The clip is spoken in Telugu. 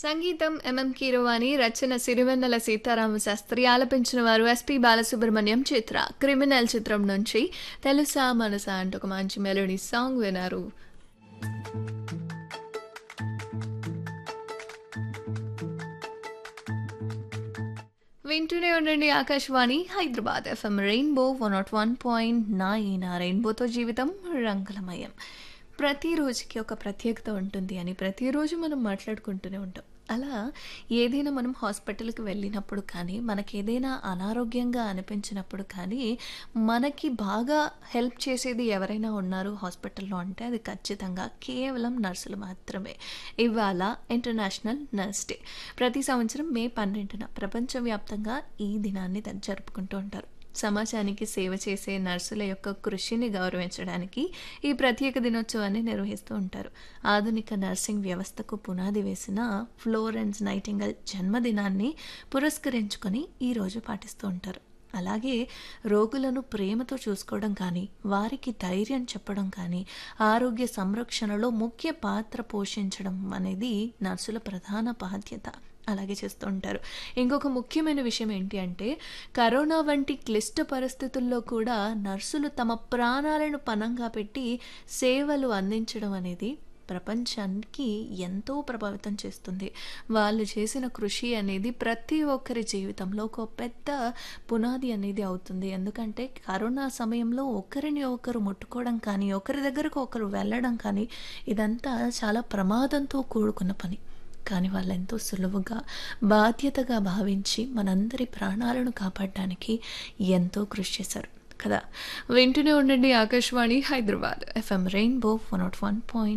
సంగీతం ఎంఎం కీరవాణి రచన సిరివెన్నెల సీతారామ శాస్త్రి ఆలపించిన వారు ఎస్పి బాలసుబ్రహ్మణ్యం చిత్ర క్రిమినల్ చిత్రం నుంచి తెలుసా మనసా అంటూ ఒక మంచి మెలోడీ సాంగ్ వినారు వింటూనే ఉండండి Akashvani Hyderabad FM rainbow one nought one point nine ఆ రెయిన్బోతో జీవితం రంగులమయం ప్రతిరోజుకి ఒక ప్రత్యేకత ఉంటుంది అని ప్రతిరోజు మనం మాట్లాడుకుంటూనే ఉంటాం అలా ఏదైనా మనం హాస్పిటల్కి వెళ్ళినప్పుడు కానీ మనకి ఏదైనా అనారోగ్యంగా అనిపించినప్పుడు కానీ మనకి బాగా హెల్ప్ చేసేది ఎవరైనా ఉన్నారు హాస్పిటల్లో అంటే అది ఖచ్చితంగా కేవలం నర్సులు మాత్రమే ఇవాళ ఇంటర్నేషనల్ నర్స్ డే ప్రతి సంవత్సరం మే పన్నెండున ప్రపంచవ్యాప్తంగా ఈ దినాన్ని ద- జరుపుకుంటూ ఉంటారు సమాజానికి సేవ చేసే నర్సుల యొక్క కృషిని గౌరవించడానికి ఈ ప్రత్యేక దినోత్సవాన్ని నిర్వహిస్తూ ఉంటారు ఆధునిక నర్సింగ్ వ్యవస్థకు పునాది వేసిన ఫ్లోరెన్స్ నైటింగల్ జన్మదినాన్ని పురస్కరించుకొని ఈరోజు పాటిస్తూ ఉంటారు అలాగే రోగులను ప్రేమతో చూసుకోవడం కానీ వారికి ధైర్యం చెప్పడం కానీ ఆరోగ్య సంరక్షణలో ముఖ్య పాత్ర పోషించడం అనేది నర్సుల ప్రధాన బాధ్యత అలాగే చేస్తూ ఉంటారు ఇంకొక ముఖ్యమైన విషయం ఏంటి అంటే కరోనా వంటి క్లిష్ట పరిస్థితుల్లో కూడా నర్సులు తమ ప్రాణాలను పణంగా పెట్టి సేవలు అందించడం అనేది ప్రపంచానికి ఎంతో ప్రభావితం చేస్తుంది వాళ్ళు చేసిన కృషి అనేది ప్రతి ఒక్కరి జీవితంలో ఒక పెద్ద పునాది అనేది అవుతుంది ఎందుకంటే కరోనా సమయంలో ఒకరిని ఒకరు ముట్టుకోవడం కానీ ఒకరి దగ్గరకు ఒకరు వెళ్ళడం కానీ ఇదంతా చాలా ప్రమాదంతో కూడుకున్న పని కానీ వాళ్ళు ఎంతో సులువుగా బాధ్యతగా భావించి మనందరి ప్రాణాలను కాపాడడానికి ఎంతో కృషి చేశారు కదా వింటూనే ఉండండి Akashvani Hyderabad FM rainbow one nought one point